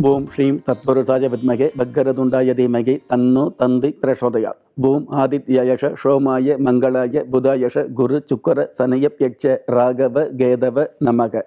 ஓம் ஸ்ரீம் தத்புருஷாய வித்மகே பக்கரதுண்டாய தீமகி தன்னோ தந்தி பிரசோதயாத் ஓம் ஆதித்யயஷ சோமாய மங்களாய புதாயஷ குரு சுக்கர சனியப்யட்ச ராகவ கேதவ நமக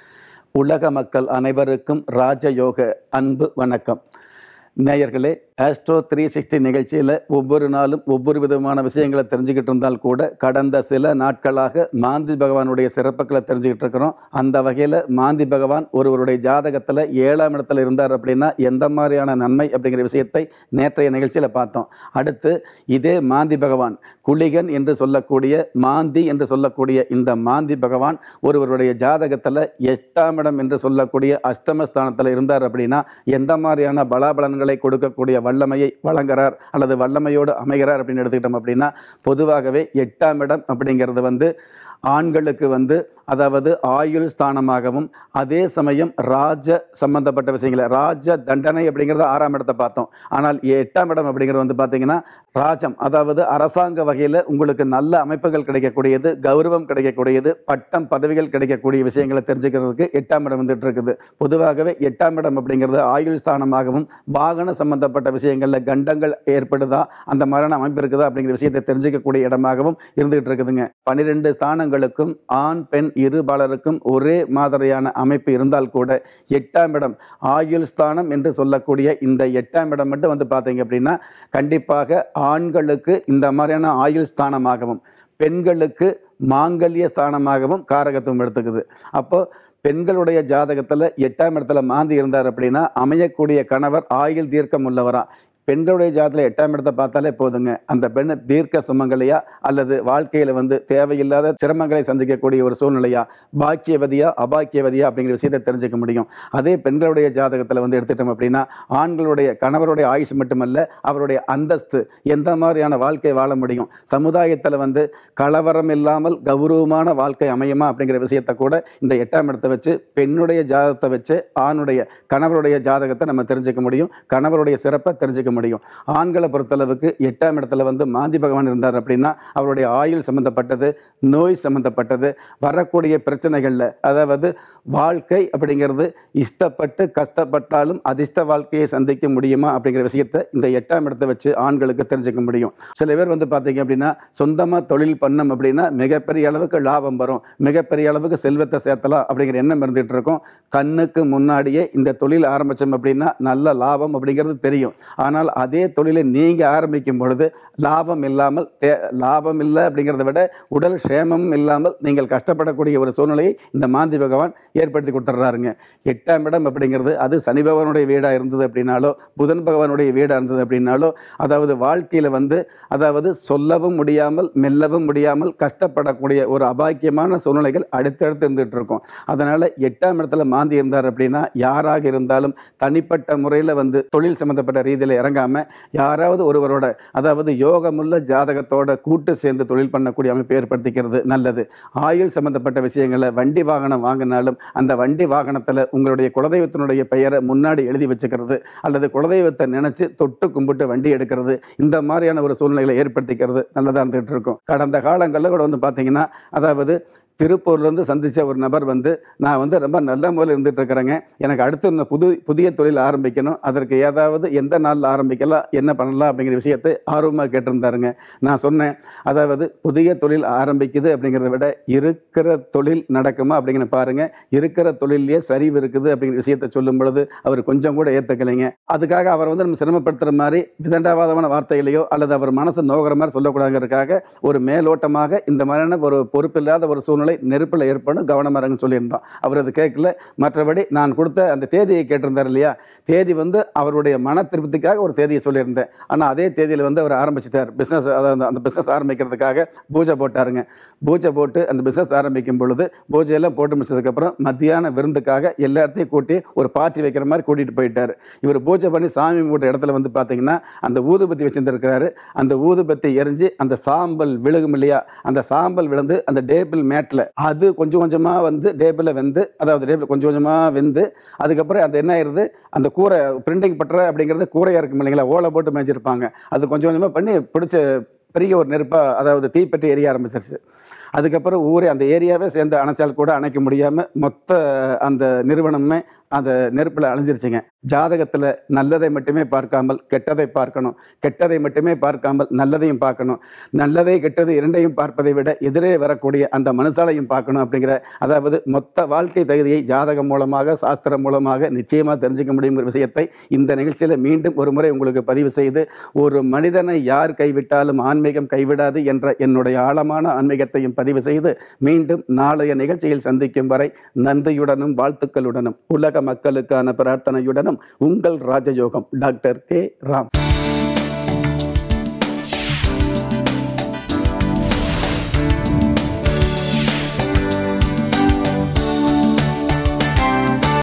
உலக மக்கள் அனைவருக்கும் ராஜயோக அன்பு வணக்கம் நேயர்களே ஆஸ்ட்ரோ த்ரீ சிக்ஸ்டி நிகழ்ச்சியில் ஒவ்வொரு நாளும் ஒவ்வொரு விதமான விஷயங்களை தெரிஞ்சுக்கிட்டு இருந்தால் கூட கடந்த சில நாட்களாக மாந்தி பகவானுடைய சிறப்புகளை தெரிஞ்சுக்கிட்டு இருக்கிறோம் அந்த வகையில் மாந்தி பகவான் ஒருவருடைய ஜாதகத்தில் ஏழாம் இடத்துல இருந்தார் அப்படின்னா எந்த மாதிரியான நன்மை அப்படிங்கிற விஷயத்தை நேற்றைய நிகழ்ச்சியில் பார்த்தோம் அடுத்து இதே மாந்தி பகவான் குளிகன் என்று சொல்லக்கூடிய மாந்தி என்று சொல்லக்கூடிய இந்த மாந்தி பகவான் ஒருவருடைய ஜாதகத்தில் எட்டாம் இடம் என்று சொல்லக்கூடிய அஷ்டமஸ்தானத்தில் இருந்தார் அப்படின்னா எந்த மாதிரியான பலாபலன்களை கொடுக்கக்கூடிய வல்லமையை வழங்குறார் அல்லது வல்லமையோடு அமைகிறார் அப்படின்னு எடுத்துக்கிட்டோம் அப்படின்னா பொதுவாகவே எட்டாம் இடம் அப்படிங்கிறது வந்து ஆண்களுக்கு வந்து அதாவது ஆயுள் ஸ்தானமாகவும் அதே சமயம் ராஜ சம்பந்தப்பட்ட விஷயங்களை ராஜ தண்டனை அப்படிங்கிறது ஆறாம் இடத்தை பார்த்தோம் ஆனால் எட்டாம் இடம் அப்படிங்கிறது வந்து பார்த்தீங்கன்னா ராஜம் அதாவது அரசாங்க வகையில் உங்களுக்கு நல்ல அமைப்புகள் கிடைக்கக்கூடியது கௌரவம் கிடைக்கக்கூடியது பட்டம் பதவிகள் கிடைக்கக்கூடிய விஷயங்களை தெரிஞ்சுக்கிறதுக்கு எட்டாம் இடம் வந்துட்டு இருக்குது பொதுவாகவே எட்டாம் இடம் அப்படிங்கிறது ஆயுள் ஸ்தானமாகவும் வாகன சம்பந்தப்பட்ட விஷயங்களில் கண்டங்கள் ஏற்படுதா அந்த மாதிரியான அமைப்பு இருக்குதா அப்படிங்கிற விஷயத்தை தெரிஞ்சுக்கக்கூடிய இடமாகவும் இருந்துகிட்டு இருக்குதுங்க பன்னிரெண்டு ஸ்தானங்களுக்கும் ஆண் பெண் இரு பாலருக்கும் ஒரே மாதிரியான அமைப்பு இருந்தால் கூட எட்டாம் இடம் ஆயுள் ஸ்தானம் என்று சொல்லக்கூடிய இந்த எட்டாம் இடம் மட்டும் வந்து பார்த்தீங்க அப்படின்னா கண்டிப்பாக ஆண்களுக்கு இந்த மாதிரியான ஆயுள் ஸ்தானமாகவும் பெண்களுக்கு மாங்கல்ய ஸ்தானமாகவும் காரகத்துவம் எடுத்துக்குது அப்போ பெண்களுடைய ஜாதகத்தில் எட்டாம் இடத்துல மாந்தி இருந்தார் அப்படின்னா அமையக்கூடிய கணவர் ஆயுள் தீர்க்கம் உள்ளவரா பெண்களுடைய ஜாதத்தில் எட்டாம் இடத்தை பார்த்தாலே போதுங்க அந்த பெண் தீர்க்க சுமங்கலையா அல்லது வாழ்க்கையில் வந்து தேவையில்லாத சிரமங்களை சந்திக்கக்கூடிய ஒரு சூழ்நிலையா பாக்கியவதியா அபாக்கியவதியா அப்படிங்கிற விஷயத்தை தெரிஞ்சுக்க முடியும் அதே பெண்களுடைய ஜாதகத்தில் வந்து எடுத்துட்டோம் அப்படின்னா ஆண்களுடைய கணவருடைய ஆயுஷ் மட்டுமல்ல அவருடைய அந்தஸ்து எந்த மாதிரியான வாழ்க்கை வாழ முடியும் சமுதாயத்தில் வந்து கலவரம் இல்லாமல் கௌரவமான வாழ்க்கை அமையுமா அப்படிங்கிற விஷயத்தை கூட இந்த எட்டாம் இடத்தை வச்சு பெண்ணுடைய ஜாதகத்தை வச்சு ஆணுடைய கணவருடைய ஜாதகத்தை நம்ம தெரிஞ்சுக்க முடியும் கணவருடைய சிறப்பை தெரிஞ்சுக்க முடியும் ஆண்களை பொறுத்தளவுக்கு எட்டாம் இடத்துல வந்து மாந்தி பகவான் இருந்தார் அப்படின்னா அவருடைய ஆயுள் சம்மந்தப்பட்டது நோய் சம்மந்தப்பட்டது வரக்கூடிய பிரச்சனைகளில் அதாவது வாழ்க்கை அப்படிங்கிறது இஷ்டப்பட்டு கஷ்டப்பட்டாலும் அதிர்ஷ்ட வாழ்க்கையை சந்திக்க முடியுமா அப்படிங்கிற விஷயத்தை இந்த எட்டாம் இடத்தை வச்சு ஆண்களுக்கு தெரிஞ்சுக்க முடியும் சில பேர் வந்து பார்த்தீங்க அப்படின்னா சொந்தமாக தொழில் பண்ணோம் அப்படின்னா மிகப்பெரிய அளவுக்கு லாபம் வரும் மிகப்பெரிய அளவுக்கு செல்வத்தை சேர்த்தலாம் அப்படிங்கிற எண்ணம் இருந்துகிட்டு இருக்கும் கண்ணுக்கு முன்னாடியே இந்த தொழில் ஆரம்பித்தோம் அப்படின்னா நல்ல லாபம் அப்படிங்கிறது தெரியும் ஆனால் அதே தொழிலை நீங்கள் ஆரம்பிக்கும் பொழுது லாபம் இல்லாமல் தே லாபம் இல்லை அப்படிங்கிறத விட உடல் க்ஷேமமும் இல்லாமல் நீங்கள் கஷ்டப்படக்கூடிய ஒரு சூழ்நிலையை இந்த மாந்தி பகவான் ஏற்படுத்தி கொடுத்துட்றாருங்க எட்டாம் இடம் அப்படிங்கிறது அது சனி பகவானுடைய வீடாக இருந்தது அப்படின்னாலோ புதன் பகவானுடைய வீடாக இருந்தது அப்படின்னாலோ அதாவது வாழ்க்கையில் வந்து அதாவது சொல்லவும் முடியாமல் மெல்லவும் முடியாமல் கஷ்டப்படக்கூடிய ஒரு அபாக்கியமான சூழ்நிலைகள் அடுத்தடுத்து இருந்துகிட்டு இருக்கும் அதனால் எட்டாம் இடத்துல மாந்தி இருந்தார் அப்படின்னா யாராக இருந்தாலும் தனிப்பட்ட முறையில் வந்து தொழில் சம்மந்தப்பட்ட ரீதியில் இறங்காமல் யாராவது ஒருவரோட அதாவது யோகமுள்ள ஜாதகத்தோட கூட்டு சேர்ந்து தொழில் பண்ணக்கூடிய அமைப்பு ஏற்படுத்திக்கிறது நல்லது ஆயுள் சம்மந்தப்பட்ட விஷயங்களை வண்டி வாகனம் வாங்கினாலும் அந்த வண்டி வாகனத்தில் உங்களுடைய குலதெய்வத்தினுடைய பெயரை முன்னாடி எழுதி வச்சுக்கிறது அல்லது குலதெய்வத்தை நினச்சி தொட்டு கும்பிட்டு வண்டி எடுக்கிறது இந்த மாதிரியான ஒரு சூழ்நிலைகளை ஏற்படுத்திக்கிறது நல்லதாக இருந்துகிட்டு இருக்கும் கடந்த காலங்களில் கூட வந்து பார்த்தீங்கன்னா அதாவது திருப்பூர்லேருந்து சந்தித்த ஒரு நபர் வந்து நான் வந்து ரொம்ப நல்ல முறையில் இருந்துட்டு இருக்கிறேங்க எனக்கு அடுத்து இன்னும் புது புதிய தொழில் ஆரம்பிக்கணும் அதற்கு ஏதாவது எந்த நாளில் ஆரம்பிக்கலாம் என்ன பண்ணலாம் அப்படிங்கிற விஷயத்தை ஆர்வமாக கேட்டிருந்தாருங்க நான் சொன்னேன் அதாவது புதிய தொழில் ஆரம்பிக்குது அப்படிங்கிறத விட இருக்கிற தொழில் நடக்குமா அப்படிங்கிற பாருங்கள் இருக்கிற தொழிலே சரிவு இருக்குது அப்படிங்கிற விஷயத்தை சொல்லும் பொழுது அவர் கொஞ்சம் கூட ஏற்றுக்கலைங்க அதுக்காக அவரை வந்து நம்ம சிரமப்படுத்துகிற மாதிரி விதண்டாவாதமான வார்த்தைகளையோ அல்லது அவர் மனசை நோகிற மாதிரி சொல்லக்கூடாதுங்கிறதுக்காக ஒரு மேலோட்டமாக இந்த மாதிரியான ஒரு பொறுப்பில்லாத ஒரு சூழ்நிலை நெருப்பில் ஏற்படும் கவனமாக இருங்கன்னு சொல்லியிருந்தோம் அவர் அது கேட்கல மற்றபடி நான் கொடுத்த அந்த தேதியை கேட்டிருந்தார் இல்லையா தேதி வந்து அவருடைய மன திருப்திக்காக ஒரு தேதியை சொல்லியிருந்தேன் ஆனால் அதே தேதியில் வந்து அவர் ஆரம்பிச்சிட்டார் பிஸ்னஸ் அதாவது அந்த பிஸ்னஸ் ஆரம்பிக்கிறதுக்காக பூஜை போட்டாருங்க பூஜை போட்டு அந்த பிஸ்னஸ் ஆரம்பிக்கும் பொழுது பூஜையெல்லாம் போட்டு முடிச்சதுக்கப்புறம் மத்தியான விருந்துக்காக எல்லாத்தையும் கூட்டி ஒரு பார்ட்டி வைக்கிற மாதிரி கூட்டிகிட்டு போயிட்டார் இவர் பூஜை பண்ணி சாமி மூட்ட இடத்துல வந்து பார்த்தீங்கன்னா அந்த ஊதுபத்தி வச்சுருந்துருக்கிறாரு அந்த ஊதுபத்தி எரிஞ்சு அந்த சாம்பல் விழுகும் இல்லையா அந்த சாம்பல் விழுந்து அந்த டேபிள் மேட்டில் அது கொஞ்சம் கொஞ்சமாக வந்து டேபிளில் வெந்து அதாவது டேபிள் கொஞ்சம் கொஞ்சமாக வெந்து அதுக்கப்புறம் அது என்ன ஆயிருது அந்த கூரை பிரிண்டிங் பட்டறை அப்படிங்கிறது கூரையாக இருக்கும் இல்லைங்களா ஓலை போட்டு மேய்ச்சிருப்பாங்க அது கொஞ்சம் கொஞ்சமாக பண்ணி பிடிச்ச பெரிய ஒரு நெருப்பாக அதாவது தீப்பற்றி எரிய ஆரம்பிச்சிருச்சு அதுக்கப்புறம் ஊரே அந்த ஏரியாவே சேர்ந்து அணைச்சால் கூட அணைக்க முடியாமல் மொத்த அந்த நிறுவனமே அந்த நெருப்பில் அழிஞ்சிருச்சுங்க ஜாதகத்தில் நல்லதை மட்டுமே பார்க்காமல் கெட்டதை பார்க்கணும் கெட்டதை மட்டுமே பார்க்காமல் நல்லதையும் பார்க்கணும் நல்லதை கெட்டது இரண்டையும் பார்ப்பதை விட எதிரே வரக்கூடிய அந்த மனுஷாலையும் பார்க்கணும் அப்படிங்கிற அதாவது மொத்த வாழ்க்கை தகுதியை ஜாதகம் மூலமாக சாஸ்திரம் மூலமாக நிச்சயமாக தெரிஞ்சுக்க முடியுங்கிற விஷயத்தை இந்த நிகழ்ச்சியில் மீண்டும் ஒரு முறை உங்களுக்கு பதிவு செய்து ஒரு மனிதனை யார் கைவிட்டாலும் ஆன்மீகம் கைவிடாது என்ற என்னுடைய ஆழமான ஆன்மீகத்தையும் பதிவு செய்து மீண்டும் நாளைய நிகழ்ச்சியில் சந்திக்கும் வரை நன்றியுடனும் வாழ்த்துக்களுடனும் உலக மக்களுக்கான பிரார்த்தனையுடனும் உங்கள் ராஜயோகம் டாக்டர் கே ராம்